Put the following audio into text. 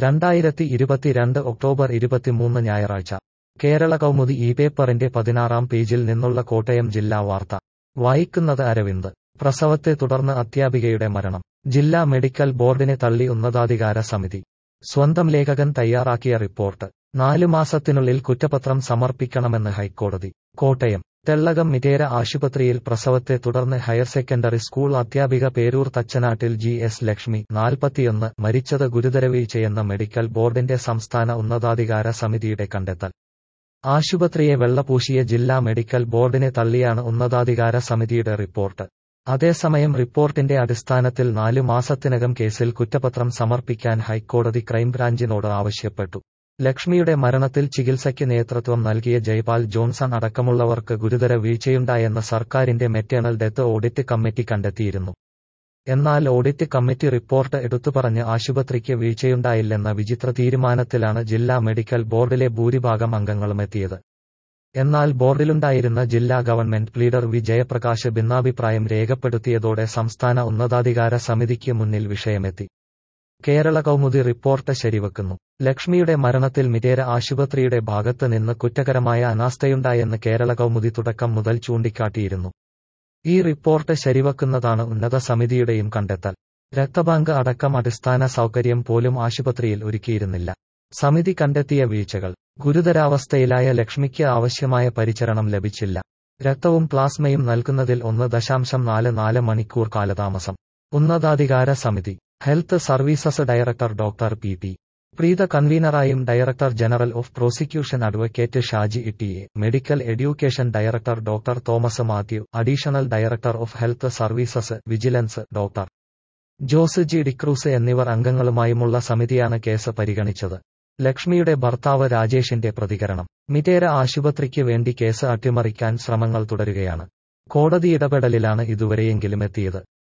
രണ്ടായിരത്തി ഇരുപത്തിരണ്ട് ഒക്ടോബർ ഇരുപത്തിമൂന്ന് ഞായറാഴ്ച കേരള കൗമുദി ഈ പേപ്പറിന്റെ പതിനാറാം പേജിൽ നിന്നുള്ള കോട്ടയം ജില്ലാ വാർത്ത വായിക്കുന്നത് അരവിന്ദ് പ്രസവത്തെ തുടർന്ന് അധ്യാപികയുടെ മരണം ജില്ലാ മെഡിക്കൽ ബോർഡിനെ തള്ളി ഉന്നതാധികാര സമിതി സ്വന്തം ലേഖകൻ തയ്യാറാക്കിയ റിപ്പോർട്ട് നാലു മാസത്തിനുള്ളിൽ കുറ്റപത്രം സമർപ്പിക്കണമെന്ന് ഹൈക്കോടതി കോട്ടയം തെള്ളകം മിറ്റേര ആശുപത്രിയിൽ പ്രസവത്തെ തുടർന്ന് ഹയർ സെക്കൻഡറി സ്കൂൾ അധ്യാപിക പേരൂർ തച്ചനാട്ടിൽ ജി എസ് ലക്ഷ്മി നാൽപ്പത്തിയൊന്ന് മരിച്ചത് ഗുരുതരവീഴ്ചയെന്ന മെഡിക്കൽ ബോർഡിന്റെ സംസ്ഥാന ഉന്നതാധികാര സമിതിയുടെ കണ്ടെത്തൽ ആശുപത്രിയെ വെള്ളപൂശിയ ജില്ലാ മെഡിക്കൽ ബോർഡിനെ തള്ളിയാണ് ഉന്നതാധികാര സമിതിയുടെ റിപ്പോർട്ട് അതേസമയം റിപ്പോർട്ടിന്റെ അടിസ്ഥാനത്തിൽ നാലു മാസത്തിനകം കേസിൽ കുറ്റപത്രം സമർപ്പിക്കാൻ ഹൈക്കോടതി ക്രൈംബ്രാഞ്ചിനോട് ആവശ്യപ്പെട്ടു ലക്ഷ്മിയുടെ മരണത്തിൽ ചികിത്സയ്ക്ക് നേതൃത്വം നൽകിയ ജയ്പാൽ ജോൺസൺ അടക്കമുള്ളവർക്ക് ഗുരുതര വീഴ്ചയുണ്ടായെന്ന് സർക്കാരിന്റെ മെറ്റേണൽ ഡെത്ത് ഓഡിറ്റ് കമ്മിറ്റി കണ്ടെത്തിയിരുന്നു എന്നാൽ ഓഡിറ്റ് കമ്മിറ്റി റിപ്പോർട്ട് എടുത്തുപറഞ്ഞ് ആശുപത്രിക്ക് വീഴ്ചയുണ്ടായില്ലെന്ന വിചിത്ര തീരുമാനത്തിലാണ് ജില്ലാ മെഡിക്കൽ ബോർഡിലെ ഭൂരിഭാഗം അംഗങ്ങളുമെത്തിയത് എന്നാൽ ബോർഡിലുണ്ടായിരുന്ന ജില്ലാ ഗവൺമെന്റ് ലീഡർ വി ജയപ്രകാശ് ഭിന്നാഭിപ്രായം രേഖപ്പെടുത്തിയതോടെ സംസ്ഥാന ഉന്നതാധികാര സമിതിക്ക് മുന്നിൽ വിഷയമെത്തി കേരള കൗമുദി റിപ്പോർട്ട് ശരിവെക്കുന്നു ലക്ഷ്മിയുടെ മരണത്തിൽ മിറ്റേര ആശുപത്രിയുടെ ഭാഗത്ത് നിന്ന് കുറ്റകരമായ അനാസ്ഥയുണ്ടായെന്ന് കേരള കൗമുദി തുടക്കം മുതൽ ചൂണ്ടിക്കാട്ടിയിരുന്നു ഈ റിപ്പോർട്ട് ശരിവെക്കുന്നതാണ് ഉന്നത സമിതിയുടെയും കണ്ടെത്തൽ രക്തബാങ്ക് അടക്കം അടിസ്ഥാന സൗകര്യം പോലും ആശുപത്രിയിൽ ഒരുക്കിയിരുന്നില്ല സമിതി കണ്ടെത്തിയ വീഴ്ചകൾ ഗുരുതരാവസ്ഥയിലായ ലക്ഷ്മിക്ക് ആവശ്യമായ പരിചരണം ലഭിച്ചില്ല രക്തവും പ്ലാസ്മയും നൽകുന്നതിൽ ഒന്ന് ദശാംശം നാല് നാല് മണിക്കൂർ കാലതാമസം ഉന്നതാധികാര സമിതി health services director doctor P P Preetha കൺവീനറായും director general of prosecution advocate Shaji ഇട്ടിയെ medical education director doctor Thomas Mathew additional director of health services vigilance doctor Jose G D'Cruz എന്നിവർ അംഗങ്ങളുമായുമുള്ള സമിതിയാണ് കേസ് പരിഗണിച്ചത് ലക്ഷ്മിയുടെ ഭർത്താവ് രാജേഷിന്റെ പ്രതികരണം മിറ്റേര ആശുപത്രിക്ക് വേണ്ടി കേസ് അട്ടിമറിക്കാൻ ശ്രമങ്ങൾ തുടരുകയാണ് കോടതി ഇടപെടലിലാണ് ഇതുവരെയെങ്കിലും എത്തിയത്